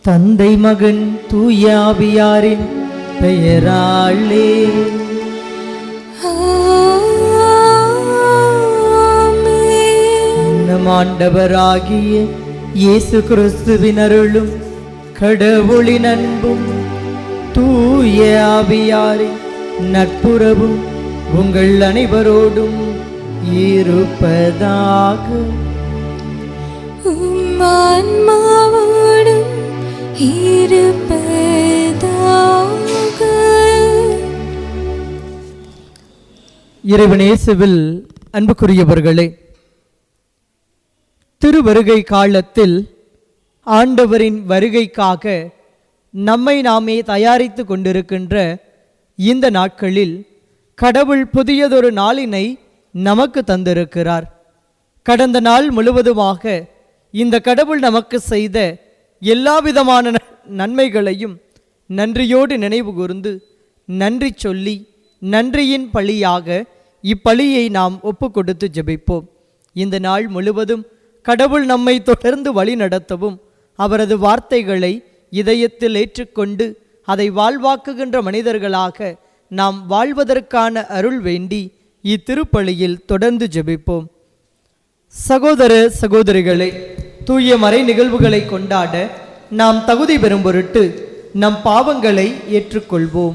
தந்தை மகன் தூயாவியாரின் பெயராலே ஆமென். நம் ஆண்டவராகிய இயேசு கிறிஸ்துவின் அருளும் கடவுளின் அன்பும் தூய ஆவியாரின் நட்புறவும் உங்கள் அனைவரோடும் இருப்பதாக உம் ஆன்மாவோடும் இருப்பதாக இறைவனேசுவில் அன்புக்குரியவர்களே திருவருகை காலத்தில் ஆண்டவரின் வருகைக்காக நம்மை நாமே தயாரித்து கொண்டிருக்கின்ற இந்த நாட்களில் கடவுள் புதியதொரு நாளினை நமக்கு தந்திருக்கிறார் கடந்த நாள் முழுவதுமாக இந்த கடவுள் நமக்கு செய்த எல்லாவிதமான ந- நன்மைகளையும் நன்றியோடு நினைவு கூர்ந்து நன்றி சொல்லி நன்றியின் பழியாக இப்பழியை நாம் ஒப்பு கொடுத்து ஜெபிப்போம் இந்த நாள் முழுவதும் கடவுள் நம்மை தொடர்ந்து வழி நடத்தவும் அவரது வார்த்தைகளை இதயத்தில் ஏற்றுக்கொண்டு அதை வாழ்வாக்குகின்ற மனிதர்களாக நாம் வாழ்வதற்கான அருள் வேண்டி இத்திருப்பலியில் தொடர்ந்து ஜெபிப்போம் சகோதர சகோதரிகளே தூய மறை நிகழ்வுகளை கொண்டாட நாம் தகுதி பெறும் பொருட்டு நம் பாவங்களை ஏற்றுக்கொள்வோம்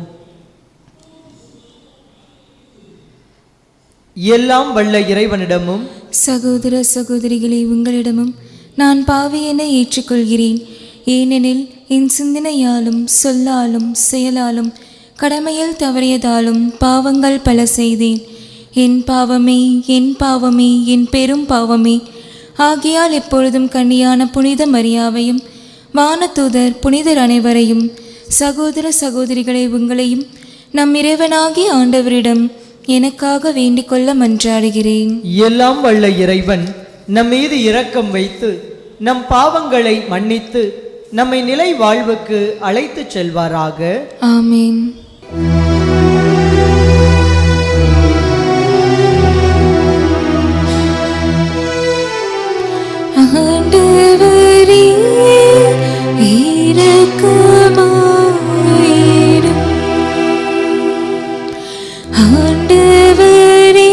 எல்லாம் வல்ல இறைவனிடமும் சகோதர சகோதரிகளே உங்களிடமும் நான் பாவியென ஏற்றுக்கொள்கிறேன் ஏனெனில் என் சிந்தனையாலும் சொல்லாலும் செயலாலும் கடமையில் தவறியதாலும் பாவங்கள் பல செய்தேன் என் பாவமே என் பாவமே என் பெரும் பாவமே ஆகையால் எப்பொழுதும் கண்ணியான புனித மரியாவையும் வானதூதர் புனிதர் அனைவரையும் சகோதர சகோதரிகளை உங்களையும் நம் இறைவனாகிய ஆண்டவரிடம் எனக்காக வேண்டிக் கொள்ள மன்றாடுகிறேன் எல்லாம் வல்ல இறைவன் நம் மீது இரக்கம் வைத்து நம் பாவங்களை மன்னித்து நம்மை நிலை வாழ்வுக்கு அழைத்துச் செல்வாராக ஆமேன் ஆண்டவரே இரக்கமாயிரும் ஆண்டவரே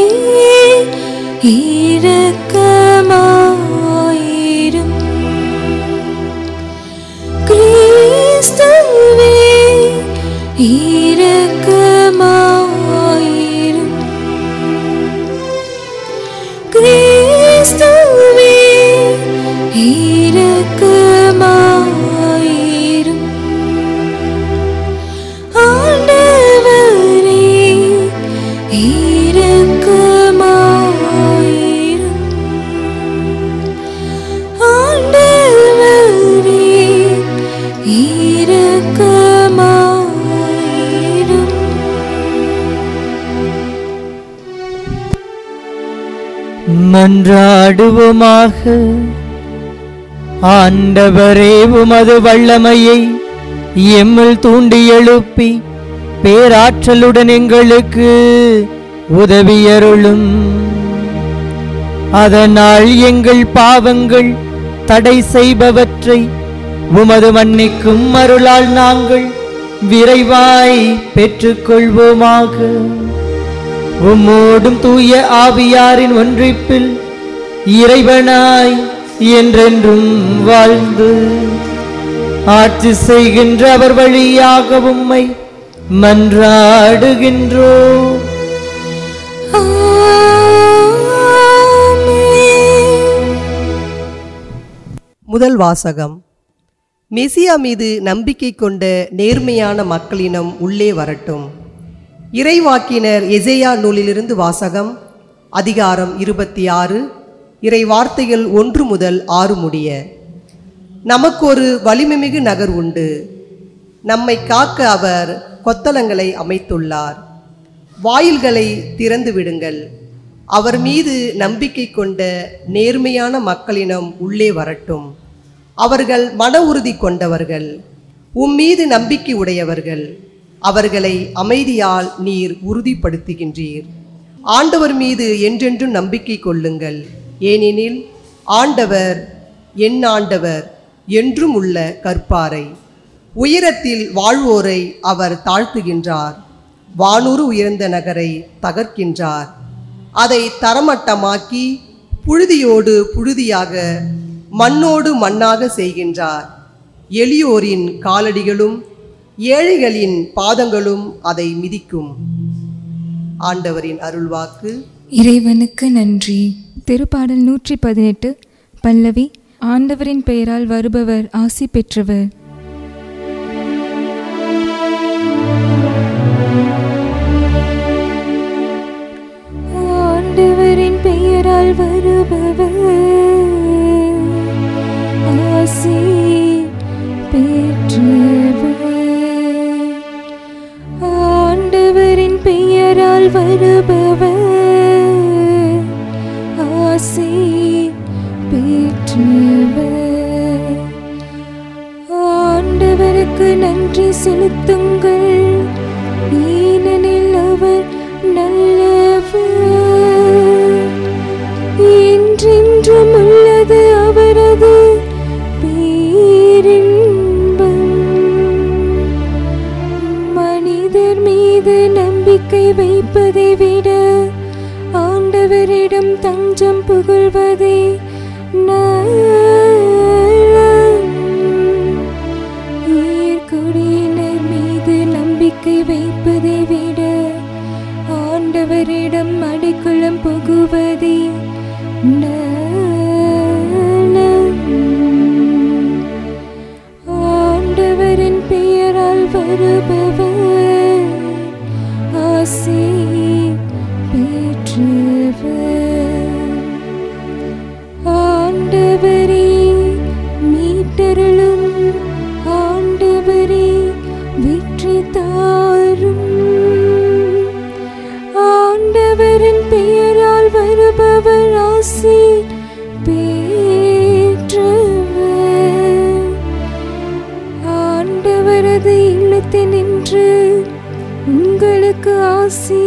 இரக்கமாயிரும் கிறிஸ்துவே இரக்கமாயிரும் கிறிஸ்துவே இரக்கமாயிரும் ஆண்டவரே இரக்கமாயிரும் ஆண்டவரே இரக்கமாயிரும் மன்றாடுவோமாக ஆண்டவரே உமது வல்லமையை எம்மில் தூண்டி எழுப்பி பேராற்றலுடன் எங்களுக்கு உதவியருளும் அதனால் எங்கள் பாவங்கள் தடை செய்பவற்றை உமது மன்னிக்கும் அருளால் நாங்கள் விரைவாய் பெற்றுக்கொள்வோமாக உம்மோடும் தூய ஆவியாரின் ஒன்றிப்பில் இறைவனாய் என்றென்றும் வாழ்ந்து ஆட்சி செய்கின்ற அவர் வழியாக உம்மை மன்றாடுகின்றோ ஆமென் முதல் வாசகம் மெசியா மீது நம்பிக்கை கொண்ட நேர்மையான மக்களினம் உள்ளே வரட்டும் இறைவாக்கினர் எசேயா நூலிலிருந்து வாசகம் அதிகாரம் இருபத்தி ஆறு இறை வார்த்தைகள் ஒன்று முதல் ஆறு முடிய நமக்கு ஒரு வலிமைமிகு நகர் உண்டு நம்மை காக்க அவர் கொத்தளங்களை அமைத்துள்ளார் வாயில்களை திறந்து விடுங்கள் அவர் மீது நம்பிக்கை கொண்ட நேர்மையான மக்களினம் உள்ளே வரட்டும் அவர்கள் மன உறுதி கொண்டவர்கள் உம் மீது நம்பிக்கை உடையவர்கள் அவர்களை அமைதியால் நீர் உறுதிப்படுத்துகின்றீர் ஆண்டவர் மீது என்றென்றும் நம்பிக்கை கொள்ளுங்கள் ஏனெனில் ஆண்டவர் என் ஆண்டவர் என்றும் உள்ள கற்பாரை உயரத்தில் வாழ்வோரை அவர் தாழ்த்துகின்றார் வானூறு உயர்ந்த நகரை தகர்க்கின்றார் அதை தரமட்டமாக்கி புழுதியோடு புழுதியாக மண்ணோடு மண்ணாக செய்கின்றார் எளியோரின் காலடிகளும் ஏழைகளின் பாதங்களும் அதை மிதிக்கும் ஆண்டவரின் அருள்வாக்கு இறைவனுக்கு நன்றி திருப்பாடல் நூற்றி பதினெட்டு பல்லவி ஆண்டவரின் பெயரால் வருபவர் ஆசி பெற்றவர் ஆண்டவரின் பெயரால் வருபவர் ஆசி பெற்றவர் ஆண்டவரின் பெயரால் வருபவர் ஆசி பெற்றவர் ஆண்டவருக்கு நன்றி செலுத்துங்கள் ஏனெனில் அவர் நல்லவர் என்றென்றும் உள்ளது அவரது பேரின்பம் மனிதர் மீது நம்பிக்கை வைப்பதை விட ஆண்டவரிடம் தஞ்சம் புகழ்வதே நலம். உயிர்குடியினர் மீது நம்பிக்கை வைப்பதை விட ஆண்டவரிடம் அடைக்கலம் புகுவதே நலம். ஆண்டவரின் பெயரால் வருபவர் ஆசி பெற்றவர் ஆண்டவரே மீட்டருளும் ஆண்டவரே வெற்றி தாரும் ஆண்டவரின் பெயரால் வருபவர் ஆசி பெற்றவர் ஆண்டவரது இல்லத்தில் நின்று உங்களுக்கு ஆசி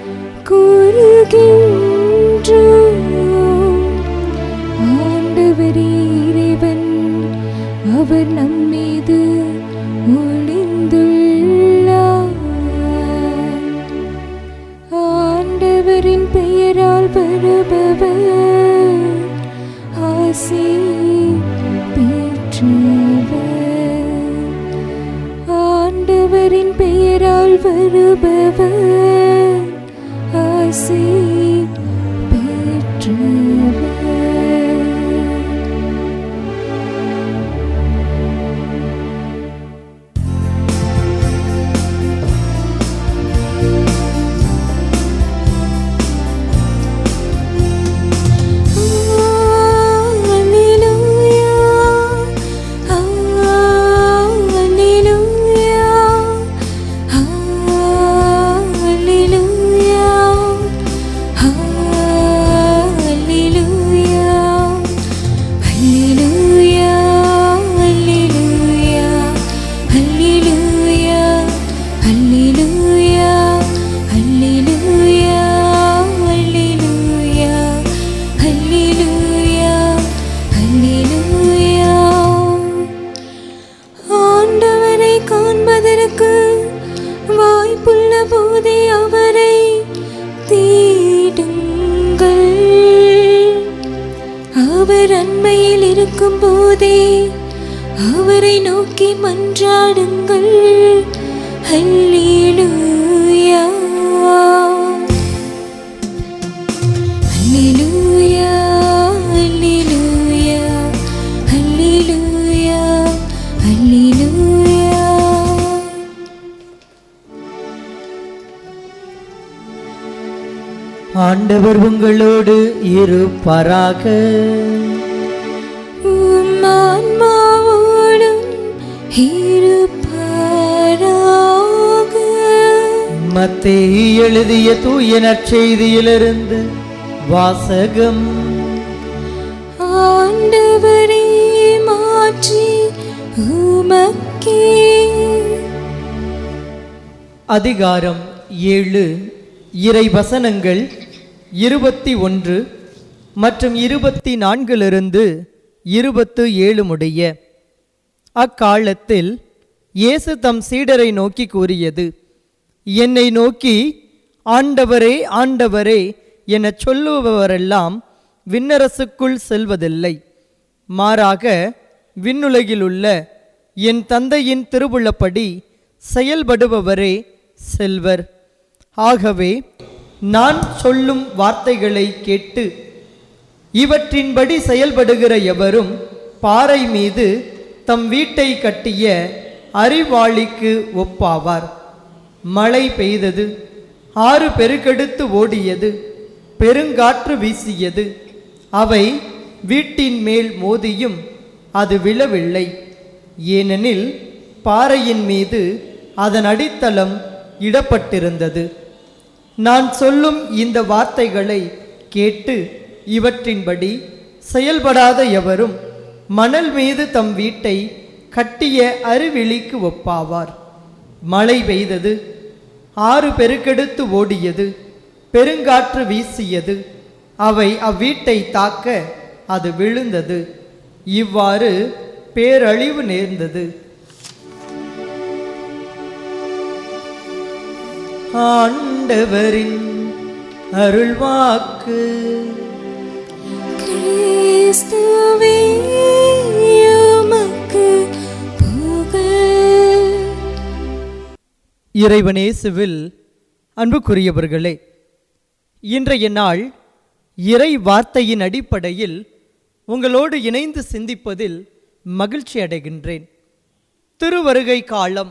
கூறுகின்றோம் ஆண்டவரே இறைவன் அவர் நம்மீது ஒளிந்துள்ளார் ஆண்டவரின் பெயரால் வருபவர் ஆசி பெற்றவர் ஆண்டவரின் பெயரால் வருபவர் ஆசி பெற்றவர் ஆண்டவரை காண்பதற்கு வாய்ப்புள்ள போதே அவரை தேடுங்கள் அவர் அண்மையில் இருக்கும் போதே அவரை நோக்கி மன்றாடுங்கள் ஹல்லேலூயா ஹல்லேலூயா ஹல்லேலூயா ஹல்லேலூயா ஹல்லேலூயா ஆண்டவர் உங்களோடு இருப்பாராக உம் ஆன்மாவோடும் இருப்பாராக மத்தேயு எழுதிய தூய நற்செய்தியிலிருந்து வாசகம் ஆண்டவரே மாற்றி உமக்கே அதிகாரம் ஏழு இறை வசனங்கள் இருபத்தி ஒன்று மற்றும் இருபத்தி நான்கிலிருந்து இருபத்து ஏழு முடிய அக்காலத்தில் இயேசு தம் சீடரை நோக்கி கூறியது என்னை நோக்கி ஆண்டவரே ஆண்டவரே எனச் சொல்லுபவரெல்லாம் விண்ணரசுக்குள் செல்வதில்லை மாறாக விண்ணுலகில் உள்ள என் தந்தையின் திருவுள்ளப்படி செயல்படுபவரே செல்வர் ஆகவே நான் சொல்லும் வார்த்தைகளை கேட்டு இவற்றின்படி செயல்படுகிற எவரும் பாறை மீது தம் வீட்டை கட்டிய அறிவாளிக்கு ஒப்பாவார் மழை பெய்தது ஆறு பெருக்கெடுத்து ஓடியது பெருங்காற்று வீசியது அவை வீட்டின் மேல் மோதியும் அது விழவில்லை ஏனெனில் பாறையின் மீது அதன் அடித்தளம் இடப்பட்டிருந்தது நான் சொல்லும் இந்த வார்த்தைகளை கேட்டு இவற்றின்படி செயல்படாத எவரும் மணல் மீது தம் வீட்டை கட்டிய அருவிழிக்கு ஒப்பாவார் மழை பெய்தது ஆறு பெருக்கெடுத்து ஓடியது பெருங்காற்று வீசியது அவை அவ்வீட்டை தாக்க அது விழுந்தது இவ்வாறு பேரழிவு நேர்ந்தது ஆண்டவரின் அருள்வாக்கு கிறிஸ்துவே உமக்கு புகழ் இறைவனேசுவில் அன்புக்குரியவர்களே இன்றைய நாள் இறை வார்த்தையின் அடிப்படையில் உங்களோடு இணைந்து சிந்திப்பதில் மகிழ்ச்சி அடைகின்றேன் திருவருகை காலம்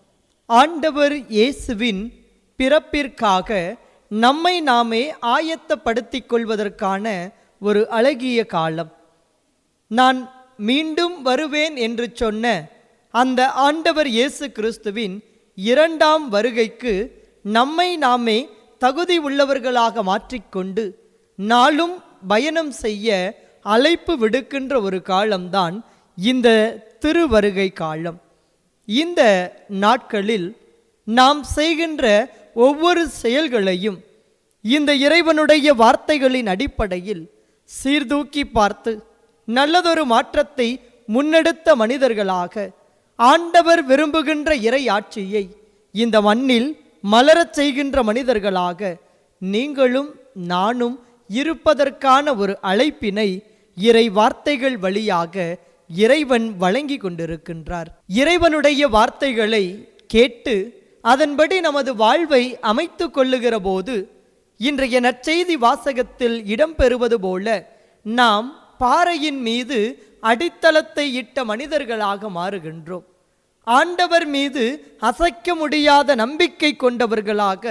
ஆண்டவர் இயேசுவின் பிறப்பிற்காக நம்மை நாமே ஆயத்தப்படுத்திக் கொள்வதற்கான ஒரு அழகிய காலம் நான் மீண்டும் வருவேன் என்று சொன்ன அந்த ஆண்டவர் இயேசு கிறிஸ்துவின் இரண்டாம் வருகைக்கு நம்மை நாமே தகுதி உள்ளவர்களாக மாற்றிக்கொண்டு நாளும் பயணம் செய்ய அழைப்பு விடுக்கின்ற ஒரு காலம்தான் இந்த திருவருகை காலம் இந்த நாட்களில் நாம் செய்கின்ற ஒவ்வொரு செயல்களையும் இந்த இறைவனுடைய வார்த்தைகளின் அடிப்படையில் சீர்தூக்கி பார்த்து நல்லதொரு மாற்றத்தை முன்னெடுத்த மனிதர்களாக ஆண்டவர் விரும்புகின்ற இறை ஆட்சியை இந்த மண்ணில் மலரச் செய்கின்ற மனிதர்களாக நீங்களும் நானும் இருப்பதற்கான ஒரு அழைப்பினை இறை வார்த்தைகள் வழியாக இறைவன் வழங்கி கொண்டிருக்கின்றார் இறைவனுடைய வார்த்தைகளை கேட்டு அதன்படி நமது வாழ்வை அமைத்து கொள்ளுகிற போது இன்றைய நற்செய்தி வாசகத்தில் இடம்பெறுவது போல நாம் பாறையின் மீது அடித்தளத்தை இட்ட மனிதர்களாக மாறுகின்றோம் ஆண்டவர் மீது அசைக்க முடியாத நம்பிக்கை கொண்டவர்களாக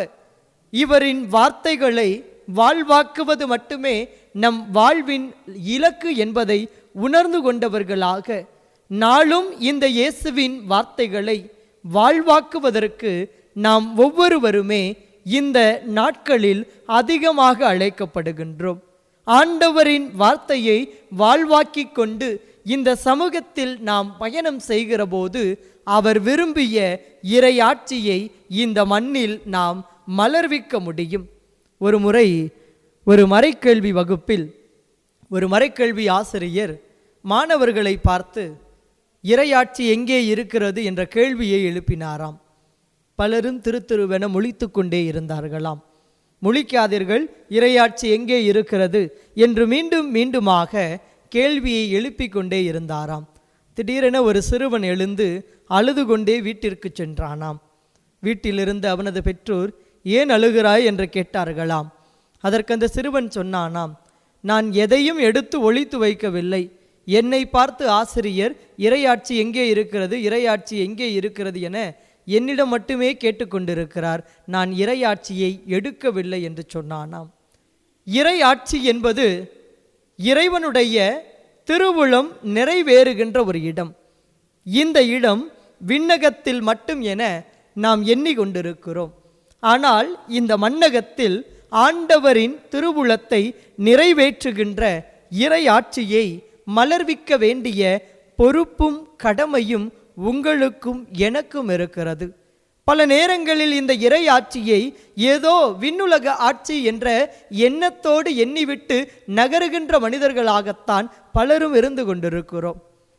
இவரின் வார்த்தைகளை வாழ்வாக்குவது மட்டுமே நம் வாழ்வின் இலக்கு என்பதை உணர்ந்து கொண்டவர்களாக நாளும் இந்த இயேசுவின் வார்த்தைகளை வாழ்வாக்குவதற்கு நாம் ஒவ்வொருவருமே இந்த நாட்களில் அதிகமாக அழைக்கப்படுகின்றோம் ஆண்டவரின் வார்த்தையை வாழ்வாக்கிக் கொண்டு இந்த சமூகத்தில் நாம் பயணம் செய்கிற போது அவர் விரும்பிய இறையாட்சியை இந்த மண்ணில் நாம் மலர்விக்க முடியும் ஒரு முறை ஒரு மறைக்கல்வி வகுப்பில் ஒரு மறைக்கல்வி ஆசிரியர் மாணவர்களை பார்த்து இறையாட்சி எங்கே இருக்கிறது என்ற கேள்வியை எழுப்பினாராம் பலரும் திருத்திருவென முழித்து கொண்டே இருந்தார்களாம் முழிக்காதீர்கள் இறையாட்சி எங்கே இருக்கிறது என்று மீண்டும் மீண்டுமாக கேள்வியை எழுப்பிக் கொண்டே இருந்தாராம் திடீரென ஒரு சிறுவன் எழுந்து அழுது கொண்டே வீட்டிற்கு சென்றானாம் வீட்டிலிருந்து அவனது பெற்றோர் ஏன் அழுகிறாய் என்று கேட்டார்களாம் அதற்கு அந்த சிறுவன் சொன்னானாம் நான் எதையும் எடுத்து ஒளித்து வைக்கவில்லை என்னை பார்த்து ஆசிரியர் இறையாட்சி எங்கே இருக்கிறது இறையாட்சி எங்கே இருக்கிறது என என்னிடம் மட்டுமே கேட்டுக்கொண்டிருக்கிறார் நான் இறையாட்சியை எடுக்கவில்லை என்று சொன்னானாம் இறையாட்சி என்பது இறைவனுடைய திருவுளம் நிறைவேறுகின்ற ஒரு இடம் இந்த இடம் விண்ணகத்தில் மட்டும் என நாம் எண்ணிக்கொண்டிருக்கிறோம் ஆனால் இந்த மண்ணகத்தில் ஆண்டவரின் திருவுளத்தை நிறைவேற்றுகின்ற இறையாட்சியை மலர்விக்க வேண்டிய பொறுப்பும் கடமையும் உங்களுக்கும் எனக்கும் இருக்கிறது பல நேரங்களில் இந்த இறை ஆட்சியை ஏதோ விண்ணுலக ஆட்சி என்ற எண்ணத்தோடு எண்ணிவிட்டு நகருகின்ற மனிதர்களாகத்தான் பலரும் இருந்து கொண்டிருக்கிறோம்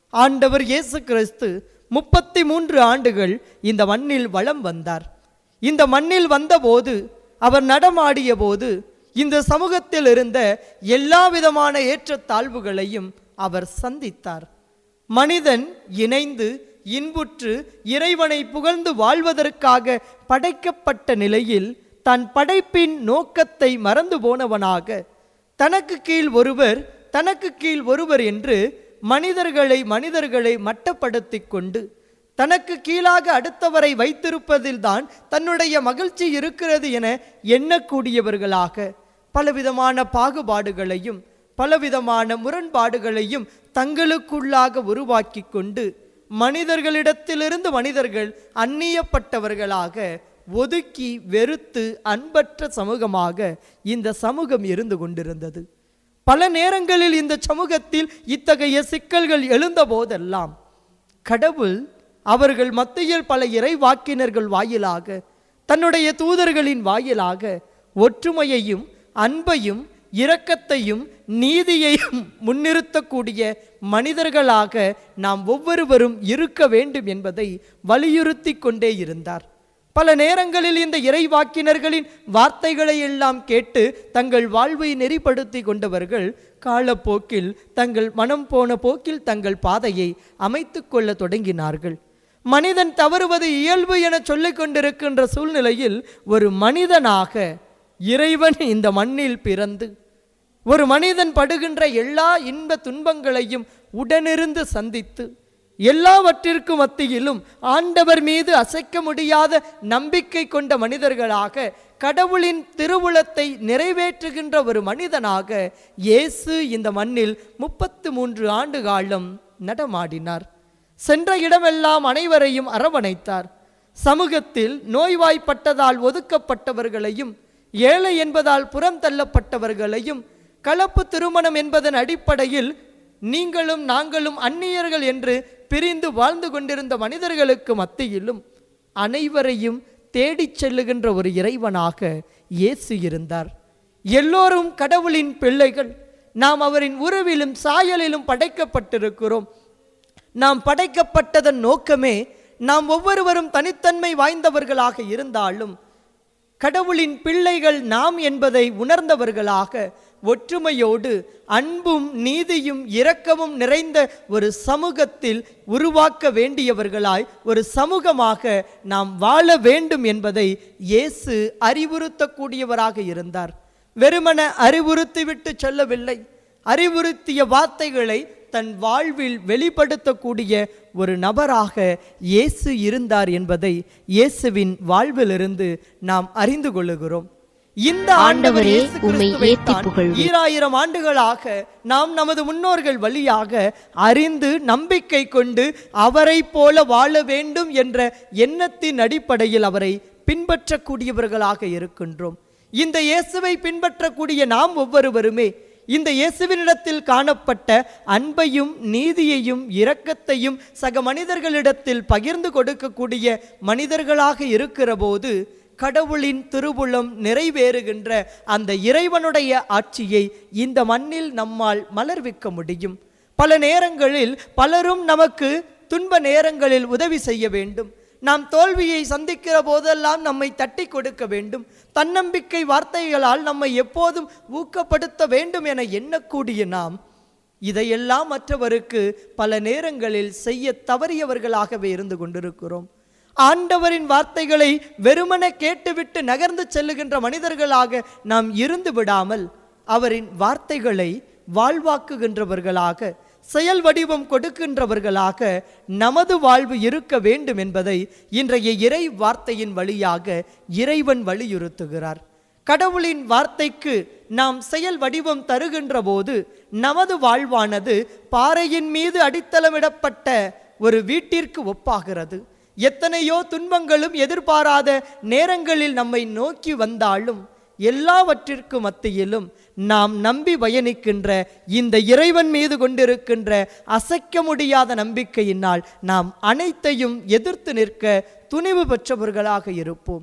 ஆண்டவர் இயேசு கிறிஸ்து முப்பத்தி மூன்று ஆண்டுகள் இந்த மண்ணில் வலம் வந்தார் இந்த மண்ணில் வந்தபோது அவர் நடமாடிய போது இந்த சமூகத்தில் இருந்த எல்லா விதமான ஏற்றத்தாழ்வுகளையும் அவர் சந்தித்தார் மனிதன் இணைந்து இன்புற்று இறைவனை புகழ்ந்து வாழ்வதற்காக படைக்கப்பட்ட நிலையில் தன் படைப்பின் நோக்கத்தை மறந்து போனவனாக தனக்கு கீழ் ஒருவர் தனக்கு கீழ் ஒருவர் என்று மனிதர்களை மனிதர்களை மட்டப்படுத்திக் கொண்டு தனக்கு கீழாக அடுத்தவரை வைத்திருப்பதில்தான் தன்னுடைய மகிழ்ச்சி இருக்கிறது என எண்ணக்கூடியவர்களாக பலவிதமான பாகுபாடுகளையும் பலவிதமான முரண்பாடுகளையும் தங்களுக்குள்ளாக உருவாக்கி கொண்டு மனிதர்களிடத்திலிருந்து மனிதர்கள் அந்நியப்பட்டவர்களாக ஒதுக்கி வெறுத்து அன்பற்ற சமூகமாக இந்த சமூகம் இருந்து கொண்டிருந்தது பல நேரங்களில் இந்த சமூகத்தில் இத்தகைய சிக்கல்கள் எழுந்த போதெல்லாம் கடவுள் அவர்கள் மத்தியில் பல இறைவாக்கினர்கள் வாயிலாக தன்னுடைய தூதர்களின் வாயிலாக ஒற்றுமையையும் அன்பையும் இரக்கத்தையும் நீதியையும் முன்னிறுத்தக்கூடிய மனிதர்களாக நாம் ஒவ்வொருவரும் இருக்க வேண்டும் என்பதை வலியுறுத்தி கொண்டே இருந்தார் பல நேரங்களில் இந்த இறைவாக்கினர்களின் வார்த்தைகளை எல்லாம் கேட்டு தங்கள் வாழ்வை நெறிப்படுத்தி கொண்டவர்கள் காலப்போக்கில் தங்கள் மனம் போன போக்கில் தங்கள் பாதையை அமைத்து கொள்ள தொடங்கினார்கள் மனிதன் தவறுவது இயல்பு என சொல்லிக் கொண்டிருக்கின்ற சூழ்நிலையில் ஒரு மனிதனாக இறைவன் இந்த மண்ணில் பிறந்து ஒரு மனிதன் படுகின்ற எல்லா இன்ப துன்பங்களையும் உடனிருந்து சந்தித்து எல்லாவற்றிற்கும் மத்தியிலும் ஆண்டவர் மீது அசைக்க முடியாத நம்பிக்கை கொண்ட மனிதர்களாக கடவுளின் திருவுளத்தை நிறைவேற்றுகின்ற ஒரு மனிதனாக இயேசு இந்த மண்ணில் முப்பத்து மூன்று ஆண்டு காலம் நடமாடினார் சென்ற இடமெல்லாம் அனைவரையும் அரவணைத்தார் சமூகத்தில் நோய்வாய்ப்பட்டதால் ஒதுக்கப்பட்டவர்களையும் ஏழை என்பதால் புறம் தள்ளப்பட்டவர்களையும் கலப்பு திருமணம் என்பதன் அடிப்படையில் நீங்களும் நாங்களும் அந்நியர்கள் என்று பிரிந்து வாழ்ந்து கொண்டிருந்த மனிதர்களுக்கு மத்தியிலும் அனைவரையும் தேடிச் செல்லுகின்ற ஒரு இறைவனாக இயேசு இருந்தார் எல்லோரும் கடவுளின் பிள்ளைகள் நாம் அவரின் உருவிலும் சாயலிலும் படைக்கப்பட்டிருக்கிறோம் நாம் படைக்கப்பட்டதன் நோக்கமே நாம் ஒவ்வொருவரும் தனித்தன்மை வாய்ந்தவர்களாக இருந்தாலும் கடவுளின் பிள்ளைகள் நாம் என்பதை உணர்ந்தவர்களாக ஒற்றுமையோடு அன்பும் நீதியும் இரக்கமும் நிறைந்த ஒரு சமூகத்தில் உருவாக்க வேண்டியவர்களாய் ஒரு சமூகமாக நாம் வாழ வேண்டும் என்பதை இயேசு அறிவுறுத்தக்கூடியவராக இருந்தார் வெறுமன அறிவுறுத்திவிட்டு சொல்லவில்லை அறிவுறுத்திய வார்த்தைகளை தன் வாழ்வில் வெளிப்படுத்தக்கூடிய ஒரு நபராக இயேசு இருந்தார் என்பதை இயேசுவின் வாழ்விலிருந்து நாம் அறிந்து கொள்ளுகிறோம் இந்த ஆண்டவர் ஆண்டவரே, இயேசு உம்மை கிறிஸ்துவைத்தான் ஏத்திப் புகழ்வேன். ஈராயிரம் ஆண்டுகளாக நாம் நமது முன்னோர்கள் வழியாக அறிந்து நம்பிக்கை கொண்டு அவரைப் போல வாழ வேண்டும் என்ற எண்ணத்தின் அடிப்படையில் அவரை பின்பற்றக்கூடியவர்களாக இருக்கின்றோம் இந்த இயேசுவை பின்பற்றக்கூடிய நாம் ஒவ்வொருவருமே இந்த இயேசுவினிடத்தில் காணப்பட்ட அன்பையும் நீதியையும் இரக்கத்தையும் சக மனிதர்களிடத்தில் பகிர்ந்து கொடுக்கக்கூடிய மனிதர்களாக இருக்கிற போது கடவுளின் திருவுளம் நிறைவேறுகின்ற அந்த இறைவனுடைய ஆட்சியை இந்த மண்ணில் நம்மால் மலர்விக்க முடியும் பல நேரங்களில் பலரும் நமக்கு துன்ப நேரங்களில் உதவி செய்ய வேண்டும் நாம் தோல்வியை சந்திக்கிற போதெல்லாம் நம்மை தட்டி கொடுக்க வேண்டும் தன்னம்பிக்கை வார்த்தைகளால் நம்மை எப்போதும் ஊக்கப்படுத்த வேண்டும் என எண்ணக்கூடிய நாம் இதையெல்லாம் மற்றவருக்கு பல நேரங்களில் செய்ய தவறியவர்களாகவே இருந்து கொண்டிருக்கிறோம் ஆண்டவரின் வார்த்தைகளை வெறுமன கேட்டுவிட்டு நகர்ந்து செல்லுகின்ற மனிதர்களாக நாம் இருந்து விடாமல் அவரின் வார்த்தைகளை வாழ்வாக்குகின்றவர்களாக செயல் வடிவம் கொடுக்கின்றவர்களாக நமது வாழ்வு இருக்க வேண்டும் என்பதை இன்றைய இறை வார்த்தையின் வழியாக இறைவன் வலியுறுத்துகிறார் கடவுளின் வார்த்தைக்கு நாம் செயல் வடிவம் தருகின்ற போது நமது வாழ்வானது பாறையின் மீது அடித்தளமிடப்பட்ட ஒரு வீட்டிற்கு ஒப்பாகிறது எத்தனையோ துன்பங்களும் எதிர்பாராத நேரங்களில் நம்மை நோக்கி வந்தாலும் எல்லாவற்றிற்கு மத்தியிலும் நாம் நம்பி பயணிக்கின்ற இந்த இறைவன் மீது கொண்டிருக்கின்ற அசைக்க முடியாத நம்பிக்கையினால் நாம் அனைத்தையும் எதிர்த்து நிற்க துணிவு பெற்றவர்களாக இருப்போம்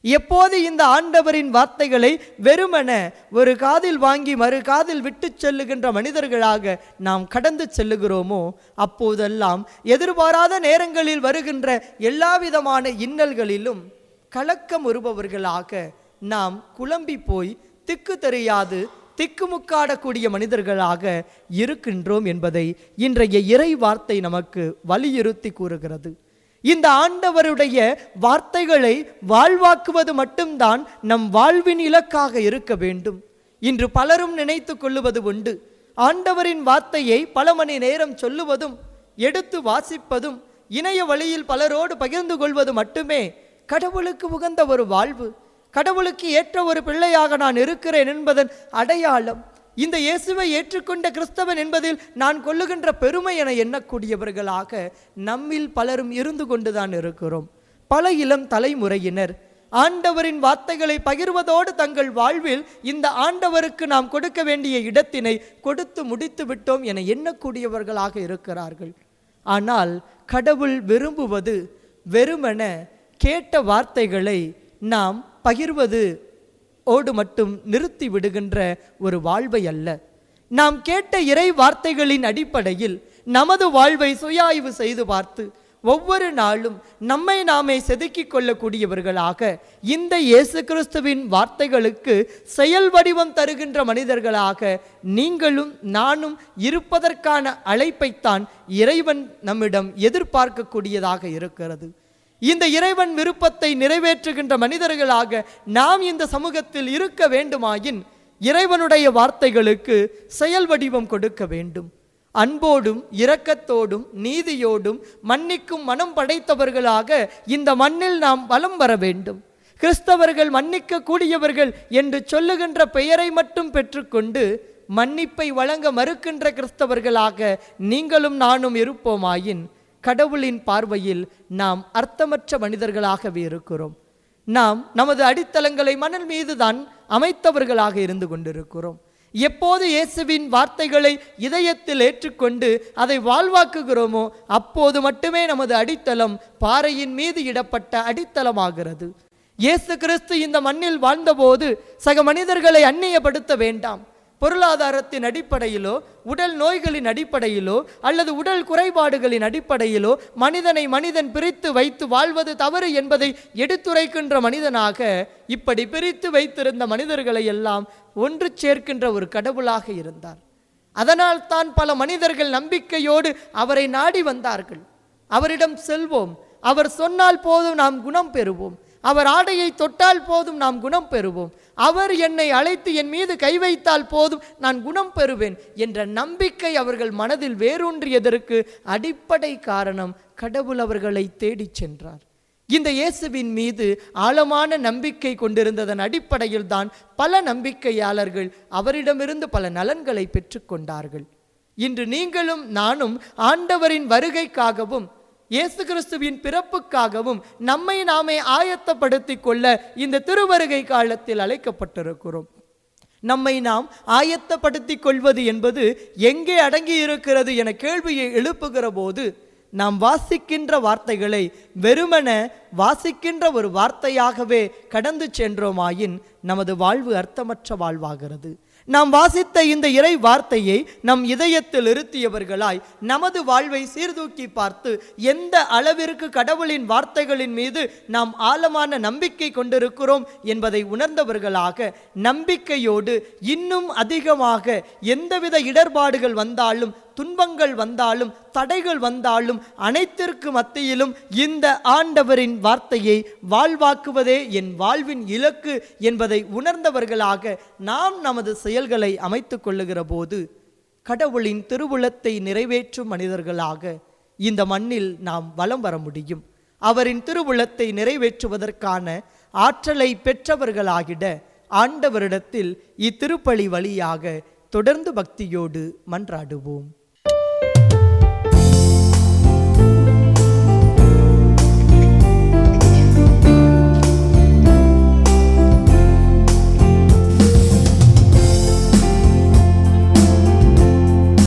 எப்போது இந்த ஆண்டவரின் வார்த்தைகளை வெறுமன ஒரு காதில் வாங்கி மறு காதில் விட்டு செல்லுகின்ற மனிதர்களாக நாம் கடந்து செல்லுகிறோமோ அப்போதெல்லாம் எதிர்பாராத நேரங்களில் வருகின்ற எல்லா விதமான இன்னல்களிலும் கலக்கம் வருபவர்களாக நாம் குழம்பி போய் திக்கு தெரியாது திக்குமுக்காடக்கூடிய மனிதர்களாக இருக்கின்றோம் என்பதை இன்றைய இறை வார்த்தை நமக்கு வலியுறுத்தி கூறுகிறது இந்த ஆண்டவருடைய வார்த்தைகளை வாழ்வாக்குவது மட்டும்தான் நம் வாழ்வின் இலக்காக இருக்க வேண்டும் இன்று பலரும் நினைத்து கொள்ளுவது உண்டு ஆண்டவரின் வார்த்தையை பல மணி நேரம் சொல்லுவதும் எடுத்து வாசிப்பதும் இணைய வழியில் பலரோடு பகிர்ந்து கொள்வது மட்டுமே கடவுளுக்கு உகந்த ஒரு வாழ்வு கடவுளுக்கு ஏற்ற ஒரு பிள்ளையாக நான் இருக்கிறேன் என்பதன் அடையாளம் இந்த இயேசுவை ஏற்றுக்கொண்ட கிறிஸ்தவன் என்பதில் நான் கொள்ளுகின்ற பெருமை என எண்ணக்கூடியவர்களாக நம்மில் பலரும் இருந்து கொண்டுதான் இருக்கிறோம் பல இளம் தலைமுறையினர் ஆண்டவரின் வார்த்தைகளை பகிர்வதோடு தங்கள் வாழ்வில் இந்த ஆண்டவருக்கு நாம் கொடுக்க வேண்டிய இடத்தினை கொடுத்து முடித்து விட்டோம் என எண்ணக்கூடியவர்களாக இருக்கிறார்கள் ஆனால் கடவுள் விரும்புவது வெறுமென கேட்ட வார்த்தைகளை நாம் பகிர்வது ஓடு மட்டும் நிறுத்தி விடுகின்ற ஒரு வாழ்வை அல்ல நாம் கேட்ட இறை வார்த்தைகளின் அடிப்படையில் நமது வாழ்வை சுயாய்வு செய்து பார்த்து ஒவ்வொரு நாளும் நம்மை நாமே செதுக்கிக் கொள்ளக்கூடியவர்களாக இந்த இயேசு கிறிஸ்துவின் வார்த்தைகளுக்கு செயல் வடிவம் தருகின்ற மனிதர்களாக நீங்களும் நானும் இருப்பதற்கான அழைப்பைத்தான் இறைவன் நம்மிடம் எதிர்பார்க்கக்கூடியதாக இருக்கிறது இந்த இறைவன் விருப்பத்தை நிறைவேற்றுகின்ற மனிதர்களாக நாம் இந்த சமூகத்தில் இருக்க வேண்டுமாயின் இறைவனுடைய வார்த்தைகளுக்கு செயல் வடிவம் கொடுக்க வேண்டும் அன்போடும் இரக்கத்தோடும் நீதியோடும் மன்னிக்கும் மனம் படைத்தவர்களாக இந்த மண்ணில் நாம் வலம் வர வேண்டும் கிறிஸ்தவர்கள் மன்னிக்க கூடியவர்கள் என்று சொல்லுகின்ற பெயரை மட்டும் பெற்றுக்கொண்டு மன்னிப்பை வழங்க மறுக்கின்ற கிறிஸ்தவர்களாக நீங்களும் நானும் இருப்போமாயின் கடவுளின் பார்வையில் நாம் அர்த்தமற்ற மனிதர்களாகவே இருக்கிறோம் நாம் நமது அடித்தளங்களை மணல் மீதுதான் அமைத்தவர்களாக இருந்து கொண்டிருக்கிறோம் எப்போது இயேசுவின் வார்த்தைகளை இதயத்தில் ஏற்றுக்கொண்டு அதை வாழ்வாக்குகிறோமோ அப்போது மட்டுமே நமது அடித்தளம் பாறையின் மீது இடப்பட்ட அடித்தளமாகிறது இயேசு கிறிஸ்து இந்த மண்ணில் வாழ்ந்தபோது சக மனிதர்களை அந்நியப்படுத்த வேண்டாம் பொருளாதாரத்தின் அடிப்படையிலோ உடல் நோய்களின் அடிப்படையிலோ அல்லது உடல் குறைபாடுகளின் அடிப்படையிலோ மனிதனை மனிதன் பிரித்து வைத்து வாழ்வது தவறு என்பதை எடுத்துரைக்கின்ற மனிதனாக இப்படி பிரித்து வைத்திருந்த மனிதர்களை எல்லாம் ஒன்று சேர்க்கின்ற ஒரு கடவுளாக இருந்தார் அதனால் தான் பல மனிதர்கள் நம்பிக்கையோடு அவரை நாடி வந்தார்கள் அவரிடம் செல்வோம் அவர் சொன்னால் போதும் நாம் குணம் பெறுவோம் அவர் ஆடையை தொட்டால் போதும் நாம் குணம் பெறுவோம் அவர் என்னை அழைத்து என் மீது கை வைத்தால் போதும் நான் குணம் பெறுவேன் என்ற நம்பிக்கை அவர்கள் மனதில் வேரூன்றியதற்கு அடிப்படை காரணம் கடவுள் அவர்களை தேடிச் சென்றார் இந்த இயேசுவின் மீது ஆழமான நம்பிக்கை கொண்டிருந்ததன் அடிப்படையில் தான் பல நம்பிக்கையாளர்கள் அவரிடமிருந்து பல நலன்களை பெற்றுக்கொண்டார்கள் இன்று நீங்களும் நானும் ஆண்டவரின் வருகைக்காகவும் இயேசு கிறிஸ்துவின் பிறப்புக்காகவும் நம்மை நாமே ஆயத்தப்படுத்திக் கொள்ள இந்த திருவருகை காலத்தில் அழைக்கப்பட்டிருக்கிறோம் நம்மை நாம் ஆயத்தப்படுத்திக் கொள்வது என்பது எங்கே அடங்கி இருக்கிறது என கேள்வியை எழுப்புகிற போது நாம் வாசிக்கின்ற வார்த்தைகளை வெறுமன வாசிக்கின்ற ஒரு வார்த்தையாகவே கடந்து சென்றோமாயின் நமது வாழ்வு அர்த்தமற்ற வாழ்வாகிறது நாம் வாசித்த இந்த இறை வார்த்தையை நம் இதயத்தில் இருத்தியவர்களாய் நமது வாழ்வை சீர்தூக்கி பார்த்து எந்த அளவிற்கு கடவுளின் வார்த்தைகளின் மீது நாம் ஆழமான நம்பிக்கை கொண்டிருக்கிறோம் என்பதை உணர்ந்தவர்களாக நம்பிக்கையோடு இன்னும் அதிகமாக எந்தவித இடர்பாடுகள் வந்தாலும் துன்பங்கள் வந்தாலும் தடைகள் வந்தாலும் அனைத்திற்கு மத்தியிலும் இந்த ஆண்டவரின் வார்த்தையை வாழ்வாக்குவதே என் வாழ்வின் இலக்கு என்பதை உணர்ந்தவர்களாக நாம் நமது செயல்களை அமைத்துக் கொள்ளுகிற போது கடவுளின் திருவுளத்தை நிறைவேற்றும் மனிதர்களாக இந்த மண்ணில் நாம் வலம் வர முடியும் அவரின் திருவுளத்தை நிறைவேற்றுவதற்கான ஆற்றலை பெற்றவர்களாகிட ஆண்டவரிடத்தில் இத்திருப்பலி வழியாக தொடர்ந்து பக்தியோடு மன்றாடுவோம்